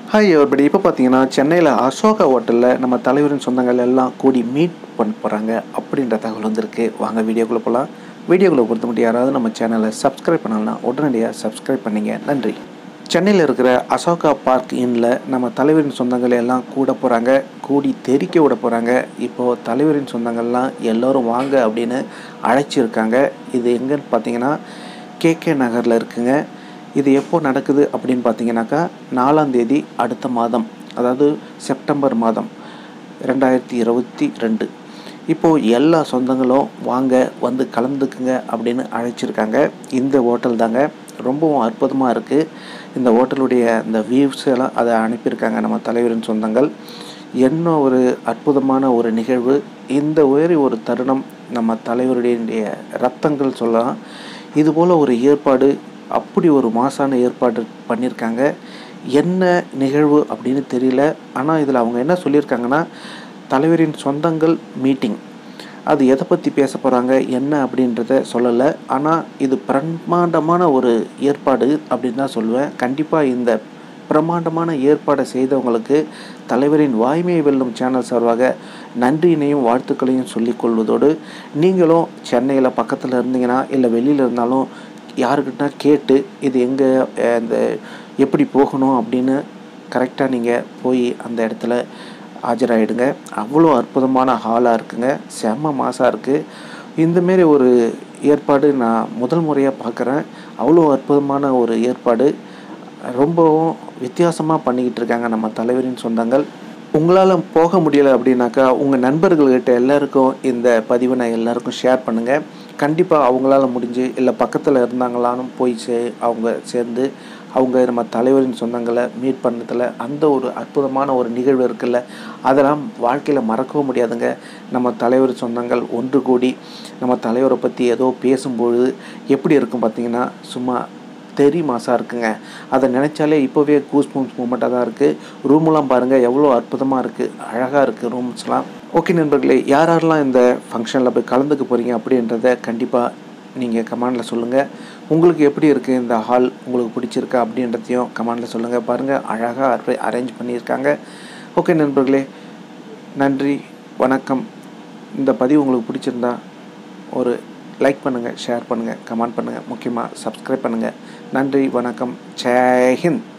hi everybody இப்போ பார்த்தீங்கன்னா சென்னையில் அசோகா ஹோட்டலில் நம்ம தலைவரின் சொந்தங்கள் எல்லாம் கூடி மீட் பண்ண போகிறாங்க அப்படின்ற தகவல் வந்திருக்கு வாங்க வீடியோக்குள்ளே போகலாம் வீடியோக்குள்ளே பொறுத்த மட்டும் யாராவது நம்ம சேனலை சப்ஸ்கிரைப் பண்ணலாம் உடனடியாக சப்ஸ்கிரைப் பண்ணிங்க நன்றி சென்னையில் இருக்கிற அசோகா பார்க் இன்னில் நம்ம தலைவரின் சொந்தங்கள் எல்லாம் கூட போகிறாங்க கூடி தெறிக்க விட போகிறாங்க இப்போது தலைவரின் சொந்தங்கள்லாம் எல்லோரும் வாங்க அப்படின்னு அழைச்சிருக்காங்க இது எங்கன்னு பார்த்தீங்கன்னா கேகே நகரில் இருக்குங்க இது எப்போ நடக்குது அப்படின்னு பார்த்தீங்கன்னாக்கா நாலாம் தேதி அடுத்த மாதம் அதாவது செப்டம்பர் மாதம் ரெண்டாயிரத்தி இருபத்தி ரெண்டு இப்போது எல்லா சொந்தங்களும் வாங்க வந்து கலந்துக்குங்க அப்படின்னு அழைச்சிருக்காங்க இந்த ஹோட்டல் தாங்க ரொம்பவும் அற்புதமாக இருக்குது இந்த ஹோட்டலுடைய இந்த வியூஸ் எல்லாம் அதை அனுப்பியிருக்காங்க நம்ம தலைவரின் சொந்தங்கள் என்ன ஒரு அற்புதமான ஒரு நிகழ்வு இந்த உயரி ஒரு தருணம் நம்ம தலைவருடைய ரத்தங்கள் சொல்லலாம் இதுபோல் ஒரு ஏற்பாடு அப்படி ஒரு மாசான ஏற்பாடு பண்ணியிருக்காங்க என்ன நிகழ்வு அப்படின்னு தெரியல ஆனால் இதில் அவங்க என்ன சொல்லியிருக்காங்கன்னா தலைவரின் சொந்தங்கள் மீட்டிங் அது எதை பற்றி பேச போகிறாங்க என்ன அப்படின்றத சொல்லலை ஆனால் இது பிரம்மாண்டமான ஒரு ஏற்பாடு அப்படின்னு தான் சொல்லுவேன் கண்டிப்பாக இந்த பிரம்மாண்டமான ஏற்பாடை செய்தவங்களுக்கு தலைவரின் வாய்மையை வெல்லும் சேனல் சார்பாக நன்றியினையும் வாழ்த்துக்களையும் சொல்லிக்கொள்வதோடு நீங்களும் சென்னையில் பக்கத்தில் இருந்தீங்கன்னா இல்லை வெளியில் இருந்தாலும் யாருக்கிட்ட கேட்டு இது எங்கே இந்த எப்படி போகணும் அப்படின்னு கரெக்டாக நீங்கள் போய் அந்த இடத்துல ஆஜராகிடுங்க அவ்வளோ அற்புதமான ஹாலாக இருக்குங்க செம்ம மாசாக இருக்குது இந்தமாரி ஒரு ஏற்பாடு நான் முதல் முறையாக பார்க்குறேன் அவ்வளோ அற்புதமான ஒரு ஏற்பாடு ரொம்பவும் வித்தியாசமாக பண்ணிக்கிட்டு இருக்காங்க நம்ம தலைவரின் சொந்தங்கள் உங்களால் போக முடியலை அப்படின்னாக்கா உங்கள் நண்பர்கள்கிட்ட எல்லாருக்கும் இந்த பதிவை நான் எல்லாருக்கும் ஷேர் பண்ணுங்கள் கண்டிப்பாக அவங்களால முடிஞ்சு இல்லை பக்கத்தில் இருந்தாங்களானும் போய் சே அவங்க சேர்ந்து அவங்க நம்ம தலைவரின் சொந்தங்களை மீட் பண்ணதில் அந்த ஒரு அற்புதமான ஒரு நிகழ்வு இருக்குல்ல அதெல்லாம் வாழ்க்கையில் மறக்கவும் முடியாதுங்க நம்ம தலைவர் சொந்தங்கள் ஒன்று கூடி நம்ம தலைவரை பற்றி ஏதோ பேசும்பொழுது எப்படி இருக்கும் பார்த்தீங்கன்னா சும்மா தெரி மாசாக இருக்குங்க அதை நினச்சாலே இப்போவே கூஸ் பூம்ஸ் மூமெண்ட்டாக தான் இருக்குது ரூமெல்லாம் பாருங்கள் எவ்வளோ அற்புதமாக இருக்குது அழகாக இருக்குது ரூம்ஸ்லாம் ஓகே நண்பர்களே யார் யாரெல்லாம் இந்த ஃபங்க்ஷனில் போய் கலந்துக்க போகிறீங்க அப்படின்றத கண்டிப்பாக நீங்கள் கமெண்டில் சொல்லுங்கள் உங்களுக்கு எப்படி இருக்குது இந்த ஹால் உங்களுக்கு பிடிச்சிருக்கா அப்படின்றதையும் கமெண்டில் சொல்லுங்கள் பாருங்கள் அழகாக அரேஞ்ச் பண்ணியிருக்காங்க ஓகே நண்பர்களே நன்றி வணக்கம் இந்த பதிவு உங்களுக்கு பிடிச்சிருந்தா ஒரு லைக் பண்ணுங்கள் ஷேர் பண்ணுங்கள் கமெண்ட் பண்ணுங்கள் முக்கியமாக சப்ஸ்கிரைப் பண்ணுங்கள் நன்றி வணக்கம் ஜெய் ஹிந்த்